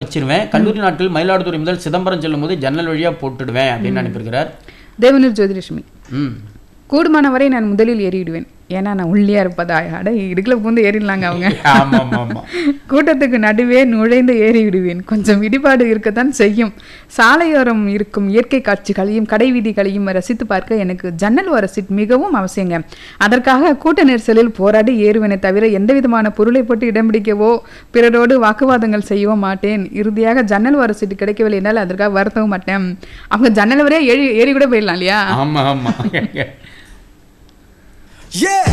வச்சிருவேன் கல்லூரி நாட்கள் மயிலாடுதுறை முதல் சிதம்பரம் செல்லும் போது ஜன்னல் வழியா போட்டுடுவேன் அப்படின்னு அனுப்பியிருக்கிறார் தேவனூர் ஜோதிலட்சுமி ம் கூடுமான வரை நான் முதலில் ஏறிவிடுவேன் ஏன்னா நான் உள்ளியா இருப்பதா அட இடுக்குல பூந்து ஏறிடலாங்க அவங்க ஆமா ஆமா ஆமா கூட்டத்துக்கு நடுவே நுழைந்து ஏறி விடுவேன் கொஞ்சம் இடிபாடு இருக்கத்தான் செய்யும் சாலையோரம் இருக்கும் இயற்கை காட்சிகளையும் கடை வீதிகளையும் ரசித்து பார்க்க எனக்கு ஜன்னல் ஓர சீட் மிகவும் அவசியங்க அதற்காக கூட்ட நெரிசலில் போராடி ஏறுவேனே தவிர எந்த விதமான பொருளை போட்டு இடம் பிடிக்கவோ பிறரோடு வாக்குவாதங்கள் செய்யவோ மாட்டேன் இறுதியாக ஜன்னல் ஓர சீட்டு கிடைக்கவில்லை என்றால் அதற்காக வருத்தவும் மாட்டேன் அவங்க ஜன்னல் வரையா ஏறி ஏறி கூட போயிடலாம் இல்லையா ஆமா ஆமா Yeah!